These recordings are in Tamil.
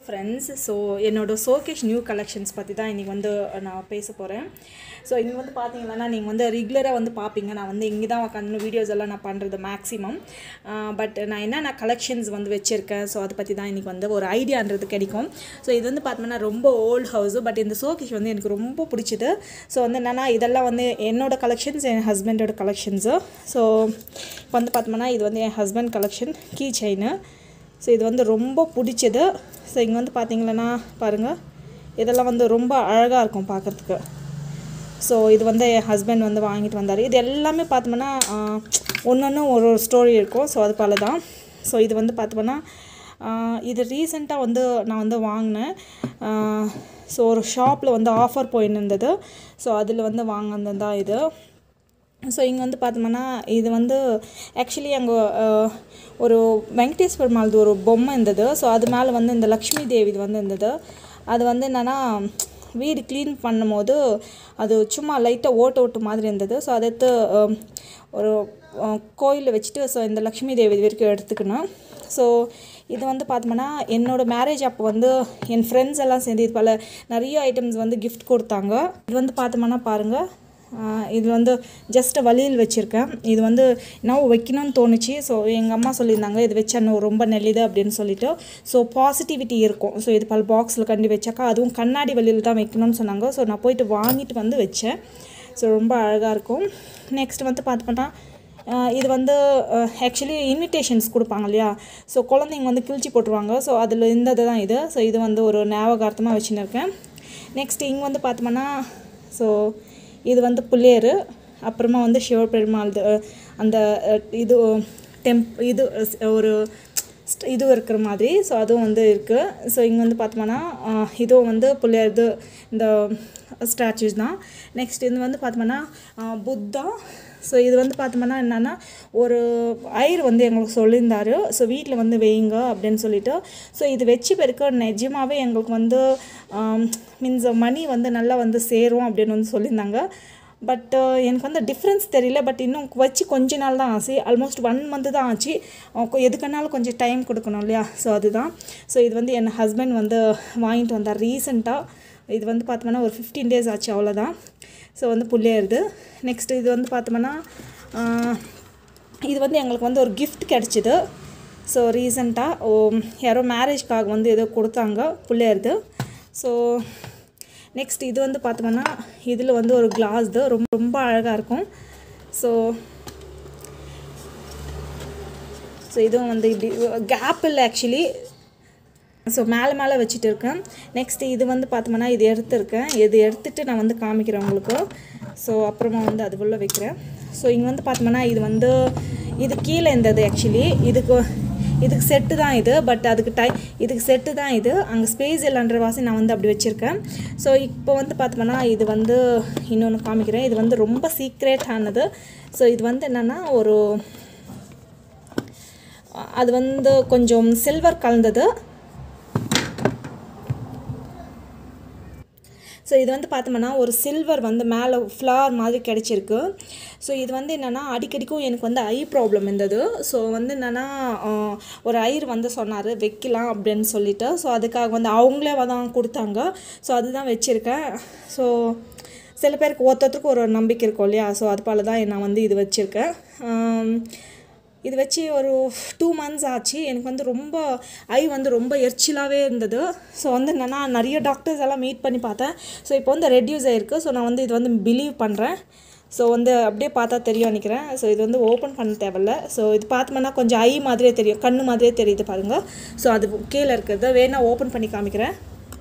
ஃப்ரெண்ட்ஸ் ஸோ என்னோட சோகேஷ் நியூ கலெக்ஷன்ஸ் பற்றி தான் இன்றைக்கி வந்து நான் பேச போகிறேன் ஸோ இங்கே வந்து பார்த்தீங்கன்னா நீங்கள் வந்து ரெகுலராக வந்து பார்ப்பீங்க நான் வந்து இங்கே தான் உட்காந்து வீடியோஸ் எல்லாம் நான் பண்ணுறது மேக்ஸிமம் பட் நான் என்னென்ன கலெக்ஷன்ஸ் வந்து வச்சுருக்கேன் ஸோ அதை பற்றி தான் இன்றைக்கி வந்து ஒரு ஐடியான்றது கிடைக்கும் ஸோ இது வந்து பார்த்தோம்னா ரொம்ப ஓல்ட் ஹவுஸு பட் இந்த சோகேஷ் வந்து எனக்கு ரொம்ப பிடிச்சிது ஸோ வந்து என்னென்னா இதெல்லாம் வந்து என்னோட கலெக்ஷன்ஸ் என் ஹஸ்பண்டோட கலெக்ஷன்ஸு ஸோ இப்போ வந்து பார்த்தோம்னா இது வந்து என் husband collection key chain so இது வந்து ரொம்ப பிடிச்சது ஸோ இங்கே வந்து பார்த்தீங்களன்னா பாருங்கள் இதெல்லாம் வந்து ரொம்ப அழகாக இருக்கும் பார்க்குறதுக்கு ஸோ இது வந்து என் ஹஸ்பண்ட் வந்து வாங்கிட்டு வந்தார் இது எல்லாமே பார்த்தோம்னா ஒன்று ஒன்று ஒரு ஒரு ஸ்டோரி இருக்கும் ஸோ அது போல தான் ஸோ இது வந்து பார்த்தோம்னா இது ரீசெண்டாக வந்து நான் வந்து வாங்கினேன் ஸோ ஒரு ஷாப்பில் வந்து ஆஃபர் போயின்னு இருந்தது ஸோ அதில் வந்து வாங்கினது தான் இது ஸோ இங்கே வந்து பார்த்தோம்னா இது வந்து ஆக்சுவலி அங்கே ஒரு வெங்கடேஸ்வர் மால்து ஒரு பொம்மை இருந்தது ஸோ அது மேலே வந்து இந்த லக்ஷ்மி தேவி இது வந்து இருந்தது அது வந்து என்னென்னா வீடு க்ளீன் பண்ணும்போது அது சும்மா லைட்டாக ஓட்டு ஓட்டு மாதிரி இருந்தது ஸோ அதை எடுத்து ஒரு கோயிலில் வச்சுட்டு ஸோ இந்த லக்ஷ்மி தேவி இது வரைக்கும் எடுத்துக்கணும் ஸோ இது வந்து பார்த்தோம்னா என்னோடய மேரேஜ் அப்போ வந்து என் ஃப்ரெண்ட்ஸ் எல்லாம் சேர்ந்து இது பல நிறைய ஐட்டம்ஸ் வந்து கிஃப்ட் கொடுத்தாங்க இது வந்து பார்த்தோம்னா பாருங்கள் இது வந்து ஜஸ்ட் வழியில் வச்சுருக்கேன் இது வந்து நான் வைக்கணும்னு தோணுச்சு ஸோ எங்கள் அம்மா சொல்லியிருந்தாங்க இது வச்சா இன்னும் ரொம்ப நெல்லிது அப்படின்னு சொல்லிட்டு ஸோ பாசிட்டிவிட்டி இருக்கும் ஸோ இது பல பாக்ஸில் கண்டி வச்சாக்கா அதுவும் கண்ணாடி வழியில் தான் வைக்கணும்னு சொன்னாங்க ஸோ நான் போயிட்டு வாங்கிட்டு வந்து வச்சேன் ஸோ ரொம்ப அழகாக இருக்கும் நெக்ஸ்ட் வந்து பார்த்தோம்னா இது வந்து ஆக்சுவலி இன்விடேஷன்ஸ் கொடுப்பாங்க இல்லையா ஸோ குழந்தைங்க வந்து கிழிச்சி போட்டுருவாங்க ஸோ அதில் இருந்தது தான் இது ஸோ இது வந்து ஒரு ஞாபகார்த்தமாக வச்சுன்னு இருக்கேன் நெக்ஸ்ட் இங்கே வந்து பார்த்தோம்னா ஸோ இது வந்து புள்ளியர் அப்புறமா வந்து சிவபெருமாள் அந்த இது டெம்ப் இது ஒரு இது இருக்கிற மாதிரி ஸோ அதுவும் வந்து இருக்குது ஸோ இங்கே வந்து பார்த்தோம்னா இதுவும் வந்து புள்ளியர் இது இந்த ஸ்டாச்சுஸ் தான் நெக்ஸ்ட் இது வந்து பார்த்தோம்னா புத்தா ஸோ இது வந்து பார்த்தோம்னா என்னென்னா ஒரு ஐயர் வந்து எங்களுக்கு சொல்லியிருந்தார் ஸோ வீட்டில் வந்து வையுங்க அப்படின்னு சொல்லிட்டு ஸோ இது வச்சு பெருக்க நிஜமாகவே எங்களுக்கு வந்து மீன்ஸ் மணி வந்து நல்லா வந்து சேரும் அப்படின்னு வந்து சொல்லியிருந்தாங்க பட் எனக்கு வந்து டிஃப்ரென்ஸ் தெரியல பட் இன்னும் வச்சு கொஞ்ச நாள் தான் ஆச்சு ஆல்மோஸ்ட் ஒன் மந்த்து தான் ஆச்சு எதுக்குனாலும் கொஞ்சம் டைம் கொடுக்கணும் இல்லையா ஸோ அதுதான் ஸோ இது வந்து என் ஹஸ்பண்ட் வந்து வாங்கிட்டு வந்தார் ரீசெண்டாக இது வந்து பார்த்தோம்னா ஒரு ஃபிஃப்டீன் டேஸ் ஆச்சு அவ்வளோதான் ஸோ வந்து புள்ளியாயிருது நெக்ஸ்ட்டு இது வந்து பார்த்தோம்னா இது வந்து எங்களுக்கு வந்து ஒரு கிஃப்ட் கிடச்சிது ஸோ ரீசண்டாக யாரோ மேரேஜ்க்காக வந்து ஏதோ கொடுத்தாங்க பிள்ளையருது ஸோ நெக்ஸ்ட் இது வந்து பார்த்தோம்னா இதில் வந்து ஒரு கிளாஸ் இது ரொம்ப ரொம்ப அழகாக இருக்கும் ஸோ ஸோ இதுவும் வந்து இப்படி கேப் இல்லை ஆக்சுவலி ஸோ மேலே மேலே வச்சுட்டு இருக்கேன் நெக்ஸ்ட் இது வந்து பார்த்தோம்னா இது எடுத்துருக்கேன் இது எடுத்துகிட்டு நான் வந்து காமிக்கிறேன் உங்களுக்கு ஸோ அப்புறமா வந்து அது உள்ள வைக்கிறேன் ஸோ இங்கே வந்து பார்த்தோம்னா இது வந்து இது கீழே இருந்தது ஆக்சுவலி இதுக்கு இதுக்கு செட்டு தான் இது பட் அதுக்கு டை இதுக்கு செட்டு தான் இது அங்கே ஸ்பேஸ் இல்லைன்ற வாசி நான் வந்து அப்படி வச்சுருக்கேன் ஸோ இப்போ வந்து பார்த்தோம்னா இது வந்து இன்னொன்று காமிக்கிறேன் இது வந்து ரொம்ப சீக்ரெட் ஆனது ஸோ இது வந்து என்னென்னா ஒரு அது வந்து கொஞ்சம் சில்வர் கலந்தது ஸோ இது வந்து பார்த்தோம்னா ஒரு சில்வர் வந்து மேலே ஃப்ளார் மாதிரி கிடச்சிருக்கு ஸோ இது வந்து என்னென்னா அடிக்கடிக்கும் எனக்கு வந்து ஐ ப்ராப்ளம் இருந்தது ஸோ வந்து என்னென்னா ஒரு ஐயர் வந்து சொன்னார் வைக்கலாம் அப்படின்னு சொல்லிட்டு ஸோ அதுக்காக வந்து அவங்களே தான் கொடுத்தாங்க ஸோ அதுதான் வச்சுருக்கேன் ஸோ சில பேருக்கு ஒருத்தருக்கு ஒரு நம்பிக்கை இருக்கும் இல்லையா ஸோ அது போல தான் நான் வந்து இது வச்சுருக்கேன் இது வச்சு ஒரு டூ மந்த்ஸ் ஆச்சு எனக்கு வந்து ரொம்ப ஐ வந்து ரொம்ப எரிச்சலாகவே இருந்தது ஸோ வந்து என்னென்னா நிறைய டாக்டர்ஸ் எல்லாம் மீட் பண்ணி பார்த்தேன் ஸோ இப்போ வந்து ரெடியூஸ் ஆகிருக்கு ஸோ நான் வந்து இது வந்து பிலீவ் பண்ணுறேன் ஸோ வந்து அப்படியே பார்த்தா தெரியும் நினைக்கிறேன் ஸோ இது வந்து ஓப்பன் பண்ண தேவையில்ல ஸோ இது பார்த்தோம்னா கொஞ்சம் ஐ மாதிரியே தெரியும் கண்ணு மாதிரியே தெரியுது பாருங்கள் ஸோ அது கீழே இருக்கிறத வேணால் ஓப்பன் பண்ணி காமிக்கிறேன்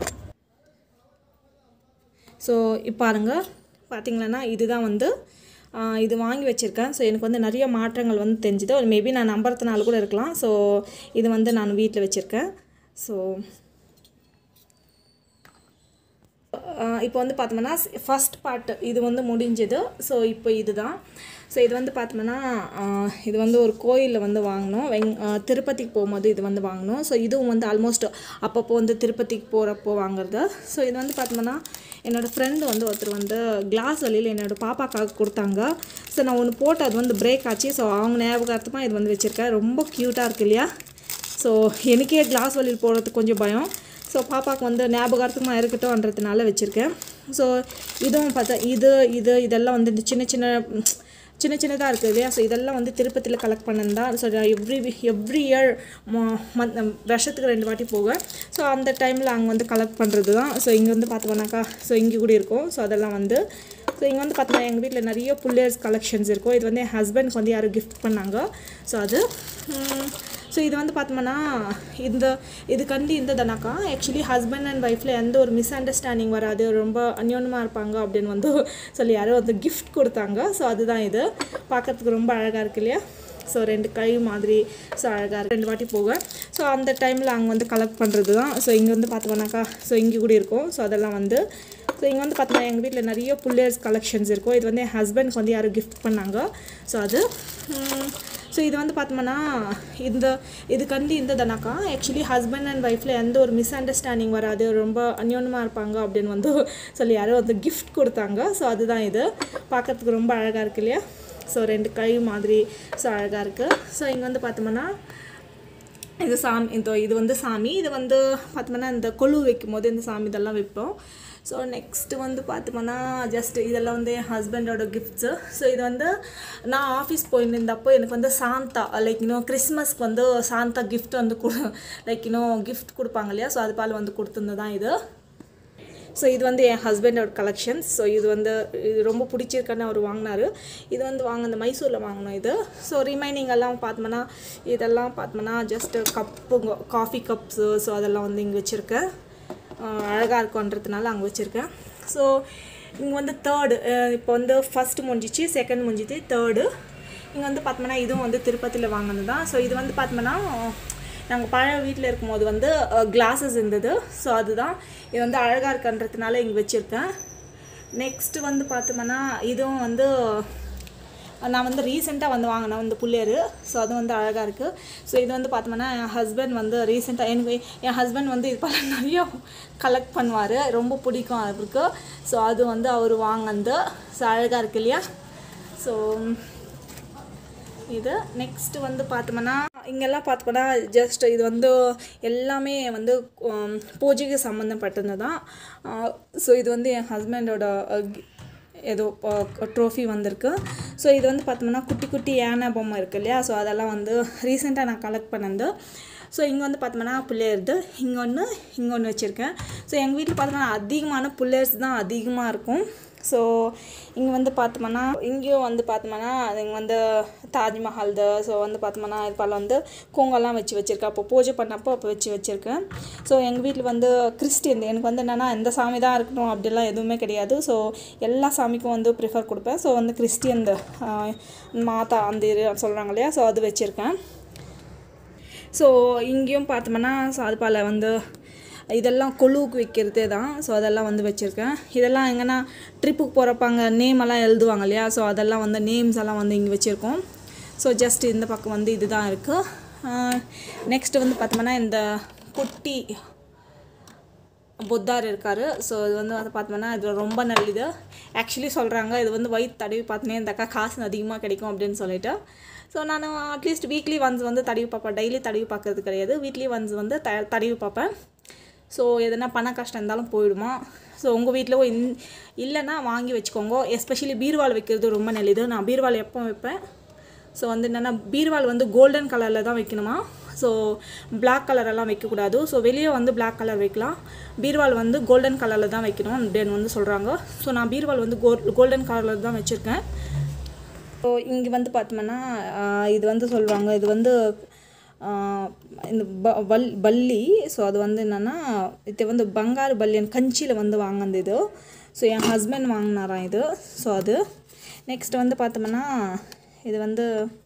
ஸோ இப்போ பாருங்கள் பார்த்தீங்களன்னா இதுதான் வந்து இது வாங்கி வச்சுருக்கேன் ஸோ எனக்கு வந்து நிறைய மாற்றங்கள் வந்து தெரிஞ்சுது மேபி நான் நம்புறதுனால கூட இருக்கலாம் ஸோ இது வந்து நான் வீட்டில் வச்சுருக்கேன் ஸோ இப்போ வந்து பார்த்தோம்னா ஃபஸ்ட் பார்ட் இது வந்து முடிஞ்சது ஸோ இப்போ இதுதான் ஸோ இது வந்து பார்த்தோம்னா இது வந்து ஒரு கோயிலில் வந்து வாங்கினோம் வெங் திருப்பதிக்கு போகும்போது இது வந்து வாங்கினோம் ஸோ இதுவும் வந்து ஆல்மோஸ்ட் அப்பப்போ வந்து திருப்பதிக்கு போகிறப்போ வாங்குறது ஸோ இது வந்து பார்த்தோம்னா என்னோடய ஃப்ரெண்டு வந்து ஒருத்தர் வந்து கிளாஸ் வழியில் என்னோடய பாப்பாக்காக கொடுத்தாங்க ஸோ நான் ஒன்று போட்டு அது வந்து பிரேக் ஆச்சு ஸோ அவங்க ஞாபகார்த்தமாக இது வந்து வச்சுருக்கேன் ரொம்ப க்யூட்டாக இருக்கு இல்லையா ஸோ எனக்கே கிளாஸ் வழியில் போடுறதுக்கு கொஞ்சம் பயம் ஸோ பாப்பாவுக்கு வந்து ஞாபகார்த்தமாக இருக்கட்டும்ன்றதுனால வச்சுருக்கேன் ஸோ இதுவும் பார்த்தா இது இது இதெல்லாம் வந்து இந்த சின்ன சின்ன ம், சின்ன சின்னதாக இருக்குது இல்லையா ஸோ இதெல்லாம் வந்து திருப்பதியில் கலெக்ட் பண்ணது தான் so every every year month வருஷத்துக்கு ரெண்டு வாட்டி போவேன் ஸோ அந்த டைமில் அங்கே வந்து கலெக்ட் பண்ணுறது தான் ஸோ இங்கே வந்து பார்த்தோம்னாக்கா ஸோ இங்கே கூட இருக்கும் ஸோ அதெல்லாம் வந்து ஸோ இங்கே வந்து பார்த்தோம்னா எங்கள் வீட்டில் நிறைய புல்லேர்ஸ் கலெக்ஷன்ஸ் இருக்கும் இது வந்து என் ஹஸ்பண்ட்க்கு வந்து யாரும் கிஃப்ட் பண்ணாங்க ஸோ அது ஸோ இது வந்து பார்த்தோம்னா இந்த இது கண்டு இருந்ததுனாக்கா ஆக்சுவலி ஹஸ்பண்ட் அண்ட் ஒய்ஃபில் எந்த ஒரு மிஸ் அண்டர்ஸ்டாண்டிங் வராது ரொம்ப அந்யோன்யமாக இருப்பாங்க அப்படின்னு வந்து சொல்லி யாரோ வந்து கிஃப்ட் கொடுத்தாங்க ஸோ அதுதான் இது பார்க்கறதுக்கு ரொம்ப அழகாக இருக்கு இல்லையா ஸோ ரெண்டு கை மாதிரி ஸோ அழகாக இருக்கு ரெண்டு வாட்டி போவேன் ஸோ அந்த டைமில் அங்கே வந்து கலெக்ட் பண்ணுறது தான் ஸோ இங்கே வந்து பார்த்தோம்னாக்கா ஸோ இங்கே கூட இருக்கும் ஸோ அதெல்லாம் வந்து ஸோ இங்கே வந்து பார்த்தோம்னா எங்கள் வீட்டில் நிறைய புல்லேர்ஸ் கலெக்ஷன்ஸ் இருக்கும் இது வந்து என் ஹஸ்பண்ட்க்கு வந்து யாரும் கிஃப்ட் பண்ணாங்க ஸோ அது ஸோ இது வந்து பார்த்தோம்னா இந்த இது கண்டு இருந்ததுனாக்கா ஆக்சுவலி ஹஸ்பண்ட் அண்ட் ஒய்ஃபில் எந்த ஒரு மிஸ் அண்டர்ஸ்டாண்டிங் வராது ரொம்ப அந்யோன்யமாக இருப்பாங்க அப்படின்னு வந்து சொல்லி யாரோ வந்து கிஃப்ட் கொடுத்தாங்க ஸோ அதுதான் இது பார்க்கறதுக்கு ரொம்ப அழகாக இருக்கு இல்லையா ஸோ ரெண்டு கை மாதிரி ஸோ அழகாக இருக்குது ஸோ இங்கே வந்து பார்த்தோம்னா இது சாமி இந்த இது வந்து சாமி இது வந்து பார்த்தோம்னா இந்த கொலு வைக்கும் போது இந்த சாமி இதெல்லாம் வைப்போம் ஸோ நெக்ஸ்ட்டு வந்து பார்த்தோம்னா ஜஸ்ட் இதெல்லாம் வந்து என் ஹஸ்பண்டோட கிஃப்ட்ஸு ஸோ இது வந்து நான் ஆஃபீஸ் போயிருந்தப்போ எனக்கு வந்து சாந்தா லைக் இன்னும் கிறிஸ்மஸ்க்கு வந்து சாந்தா gift வந்து கொடு லைக் இன்னும் கிஃப்ட் கொடுப்பாங்க இல்லையா ஸோ அது பால் வந்து கொடுத்துருந்து தான் இது ஸோ இது வந்து என் ஹஸ்பண்டோட கலெக்ஷன்ஸ் ஸோ இது வந்து இது ரொம்ப பிடிச்சிருக்குன்னு அவர் வாங்கினாரு இது வந்து வாங்க இந்த மைசூரில் வாங்கினோம் இது ஸோ ரிமைனிங் எல்லாம் பார்த்தோம்னா இதெல்லாம் பார்த்தோம்னா ஜஸ்ட் கப்புங்க காஃபி கப்ஸு ஸோ அதெல்லாம் வந்து இங்கே வச்சுருக்கேன் அழகாக இருக்குன்றதுனால அங்கே வச்சுருக்கேன் ஸோ இங்கே வந்து தேர்டு இப்போ வந்து ஃபஸ்ட்டு முடிஞ்சிச்சு செகண்ட் முடிஞ்சிச்சு தேர்டு இங்கே வந்து பார்த்தோம்னா இதுவும் வந்து திருப்பதியில் வாங்கினது தான் ஸோ இது வந்து பார்த்தோம்னா நாங்கள் பழைய வீட்டில் இருக்கும்போது வந்து கிளாஸஸ் இருந்தது ஸோ அதுதான் இது வந்து அழகாக இருக்குன்றதுனால இங்கே வச்சுருக்கேன் நெக்ஸ்ட்டு வந்து பார்த்தோம்னா இதுவும் வந்து நான் வந்து ரீசெண்டாக வந்து வாங்கினேன் இந்த புள்ளியர் ஸோ அது வந்து அழகாக இருக்குது ஸோ இது வந்து பார்த்தோம்னா என் ஹஸ்பண்ட் வந்து ரீசெண்டாக எனக்கு என் ஹஸ்பண்ட் வந்து இது பல நிறைய கலெக்ட் பண்ணுவார் ரொம்ப பிடிக்கும் அவருக்கு ஸோ அது வந்து அவர் வாங்கினது ஸோ அழகாக இருக்கு இல்லையா ஸோ இது நெக்ஸ்ட் வந்து பார்த்தோம்னா இங்கெல்லாம் பார்த்தோம்னா ஜஸ்ட் இது வந்து எல்லாமே வந்து உம், பூஜைக்கு சம்மந்தப்பட்டது தான் ஸோ இது வந்து என் ஹஸ்பண்டோட ஏதோ ட்ரோஃபி வந்திருக்கு ஸோ இது வந்து பார்த்தோம்னா குட்டி குட்டி யானை பொம்மை இருக்கு இல்லையா ஸோ அதெல்லாம் வந்து ரீசெண்டாக நான் கலெக்ட் பண்ணது ஸோ இங்கே வந்து பார்த்தோம்னா பிள்ளையர்து இங்கே ஒன்று இங்கே ஒன்று வச்சுருக்கேன் ஸோ எங்கள் வீட்டில் பார்த்தோம்னா அதிகமான பிள்ளையர்ஸ் தான் அதிகமாக இருக்கும் ஸோ இங்கே வந்து பார்த்தோம்னா இங்கேயும் வந்து பார்த்தோம்னா இங்கே வந்து தாஜ்மஹால்து ஸோ வந்து பார்த்தோம்னா இது பல வந்து கூங்கெல்லாம் வச்சு வச்சுருக்கேன் அப்போ பூஜை பண்ணப்போ அப்போ வச்சு வச்சுருக்கேன் ஸோ எங்கள் வீட்டில் வந்து கிறிஸ்டின் எனக்கு வந்து என்னென்னா எந்த சாமி தான் இருக்கணும் அப்படிலாம் எதுவுமே கிடையாது ஸோ எல்லா சாமிக்கும் வந்து ப்ரிஃபர் கொடுப்பேன் ஸோ வந்து கிறிஸ்டியன் மாதா அந்த இது சொல்கிறாங்க இல்லையா ஸோ அது வச்சுருக்கேன் ஸோ இங்கேயும் பார்த்தோம்னா ஸோ அது பல வந்து இதெல்லாம் கொழுவுக்கு வைக்கிறது தான் ஸோ அதெல்லாம் வந்து வச்சுருக்கேன் இதெல்லாம் எங்கன்னா ட்ரிப்புக்கு போகிறப்ப அங்கே நேம் எல்லாம் எழுதுவாங்க இல்லையா ஸோ அதெல்லாம் வந்து நேம்ஸ் எல்லாம் வந்து இங்கே வச்சுருக்கோம் ஸோ ஜஸ்ட் இந்த பக்கம் வந்து இதுதான் இருக்குது நெக்ஸ்ட் வந்து பார்த்தோம்னா இந்த குட்டி புத்தார் இருக்கார் ஸோ இது வந்து வந்து பார்த்தோம்னா இது ரொம்ப நல்லது ஆக்சுவலி சொல்கிறாங்க இது வந்து வயிறு தடவி பார்த்தோன்னே இந்த அக்கா காசு அதிகமாக கிடைக்கும் அப்படின்னு சொல்லிட்டு ஸோ நான் அட்லீஸ்ட் வீக்லி ஒன்ஸ் வந்து தடவி பார்ப்பேன் டெய்லி தடவி பார்க்கறது கிடையாது வீக்லி ஒன்ஸ் வந்து த தடவி பார்ப்பேன் ஸோ எதனா பண கஷ்டம் இருந்தாலும் போயிடுமா ஸோ உங்கள் வீட்டில் இன் இல்லைன்னா வாங்கி வச்சுக்கோங்க எஸ்பெஷலி பீர்வால் வைக்கிறது ரொம்ப நல்லது நான் பீர்வால் எப்போ வைப்பேன் ஸோ வந்து என்னென்னா பீர்வால் வந்து கோல்டன் கலரில் தான் வைக்கணுமா ஸோ பிளாக் கலரெல்லாம் வைக்கக்கூடாது ஸோ வெளியே வந்து பிளாக் கலர் வைக்கலாம் பீர்வால் வந்து கோல்டன் கலரில் தான் வைக்கணும் அப்படின்னு வந்து சொல்கிறாங்க ஸோ நான் பீர்வால் வந்து கோ கோல்டன் கலரில் தான் வச்சுருக்கேன் ஸோ இங்கே வந்து பார்த்தோம்னா ஆஹ், இது வந்து சொல்லுவாங்க இது வந்து ஆஹ், இந்த ப வல் பல்லி ஸோ அது வந்து என்னென்னா இது வந்து பங்காரு பல்லியன் கஞ்சியில் வந்து வாங்கினது இது ஸோ என் ஹஸ்பண்ட் வாங்கினாராம் இது ஸோ அது நெக்ஸ்ட் வந்து பார்த்தோம்னா இது வந்து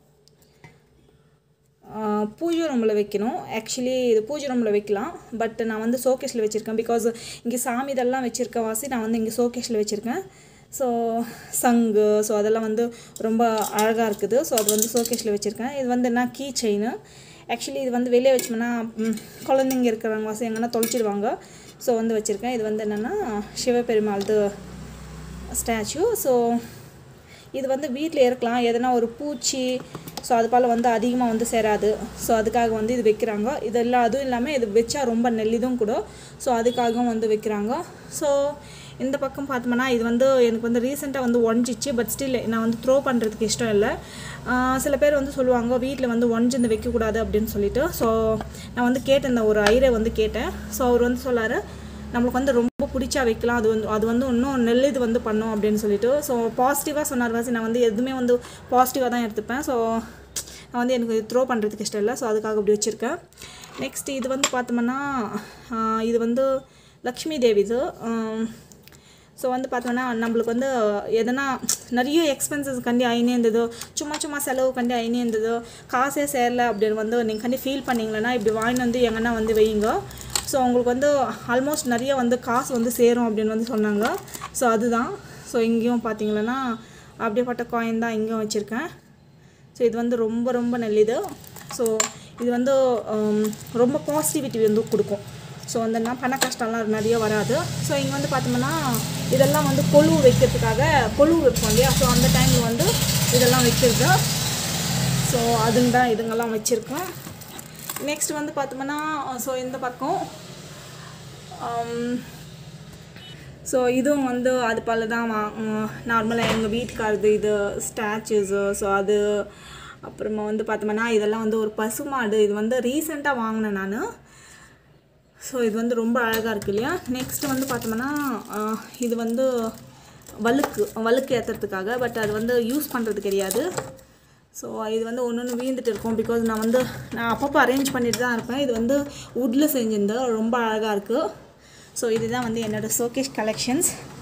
ஆஹ், பூஜை ரூமில் வைக்கணும் ஆக்சுவலி இது பூஜை ரூமில் வைக்கலாம் பட் நான் வந்து ஷோகேஸில் வச்சுருக்கேன் பிகாஸ் இங்கே சாமி இதெல்லாம் வச்சுருக்க வாசி நான் வந்து இங்கே ஷோகேஸில் வச்சுருக்கேன் ஸோ சங்கு ஸோ அதெல்லாம் வந்து ரொம்ப அழகாக இருக்குது ஸோ அது வந்து ஷோகேஸில் வச்சுருக்கேன் இது வந்து என்ன கீ செயின் ஆக்சுவலி இது வந்து வெளியே வச்சோம்னா ம், குழந்தைங்க இருக்கிறவங்க வாசி எங்கன்னா தொலைச்சிடுவாங்க ஸோ வந்து வச்சுருக்கேன் இது வந்து என்னென்னா சிவபெருமாள்து ஸ்டாச்சு ஸோ இது வந்து வீட்டில் இருக்கலாம் எதனா ஒரு பூச்சி ஸோ அது போல் வந்து அதிகமாக வந்து சேராது ஸோ அதுக்காக வந்து இது வைக்கிறாங்க இதெல்லாம் அதுவும் இல்லாமல் இது வச்சா ரொம்ப நெல்லிதும் கூட ஸோ அதுக்காகவும் வந்து வைக்கிறாங்க ஸோ இந்த பக்கம் பார்த்தோம்னா இது வந்து எனக்கு வந்து ரீசெண்டாக வந்து ஒஞ்சிச்சு பட் ஸ்டில் நான் வந்து த்ரோ பண்ணுறதுக்கு இஷ்டம் இல்லை ஆஹ் சில பேர் வந்து சொல்லுவாங்க வீட்டில் வந்து ஒஞ்சிருந்து வைக்கக்கூடாது அப்படின்னு சொல்லிட்டு ஸோ நான் வந்து கேட்டேன் ஒரு ஐரை வந்து கேட்டேன் ஸோ அவர் வந்து சொல்லார் நம்மளுக்கு வந்து ரொம்ப பிடிச்சா வைக்கலாம் அது வந்து அது வந்து இன்னும் நெல் இது வந்து பண்ணும் அப்படின்னு சொல்லிட்டு ஸோ பாசிட்டிவாக சொன்னார் வாசி நான் வந்து எதுவுமே வந்து பாசிட்டிவாக தான் எடுத்துப்பேன் ஸோ நான் வந்து எனக்கு த்ரோ பண்ணுறதுக்கு இஷ்டம் இல்லை ஸோ அதுக்காக இப்படி வச்சுருக்கேன் நெக்ஸ்ட் இது வந்து பார்த்தோம்னா ஆஹ் இது வந்து லக்ஷ்மி தேவி இது ஸோ வந்து பார்த்தோம்னா நம்மளுக்கு வந்து எதனா நிறைய எக்ஸ்பென்சஸ் கண்டி ஆயினே இருந்ததோ சும்மா சும்மா செலவு கண்டி ஆயினே இருந்ததோ காசே சேரல அப்படின்னு வந்து நீங்கள் கண்டி ஃபீல் பண்ணீங்களன்னா இப்படி வாங்கிட்டு வந்து எங்கன்னா வந்து வையுங்க ஸோ உங்களுக்கு வந்து ஆல்மோஸ்ட் நிறைய வந்து காசு வந்து சேரும் அப்படின்னு வந்து சொன்னாங்க ஸோ அதுதான் ஸோ இங்கேயும் பார்த்தீங்களன்னா அப்படியேப்பட்ட காயின் தான் இங்கேயும் வச்சுருக்கேன் ஸோ இது வந்து ரொம்ப ரொம்ப நல்லது ஸோ இது வந்து ஹம், ரொம்ப பாசிட்டிவிட்டி வந்து கொடுக்கும் ஸோ அந்த நான் பண கஷ்டம்லாம் நிறைய வராது ஸோ இங்கே வந்து பார்த்தோம்னா இதெல்லாம் வந்து கொழு வைக்கிறதுக்காக கொழு வைப்போம் இல்லையா ஸோ அந்த டைமில் வந்து இதெல்லாம் வைக்கிறது ஸோ அதுங்க தான் இதுங்கெல்லாம் வச்சுருக்கேன் நெக்ஸ்ட் வந்து பார்த்தோம்னா ஸோ இந்த பக்கம் ஸோ இதுவும் வந்து அது போல தான் நார்மலாக எங்கள் வீட்டுக்காரது இது ஸ்டாச்சுஸு ஸோ அது அப்புறமா வந்து பார்த்தோம்னா இதெல்லாம் வந்து ஒரு பசுமாடு இது வந்து ரீசெண்டாக வாங்கினேன் நான் ஸோ இது வந்து ரொம்ப அழகாக இருக்கு இல்லையா நெக்ஸ்ட் வந்து பார்த்தோம்னா ஆஹ், இது வந்து வழுக்கு வழுக்கு ஏற்றுறதுக்காக பட் அது வந்து யூஸ் பண்ணுறது கிடையாது ஸோ இது வந்து ஒன்று ஒன்று வீழ்ந்துட்டு இருக்கும் பிகாஸ் நான் வந்து நான் அப்பப்போ அரேஞ்ச் பண்ணிட்டு தான் இருப்பேன் இது வந்து வுட்டில் செஞ்சிருந்தேன் ரொம்ப அழகாக இருக்குது ஸோ இதுதான் வந்து என்னோடய ஷோகேஷ் கலெக்ஷன்ஸ்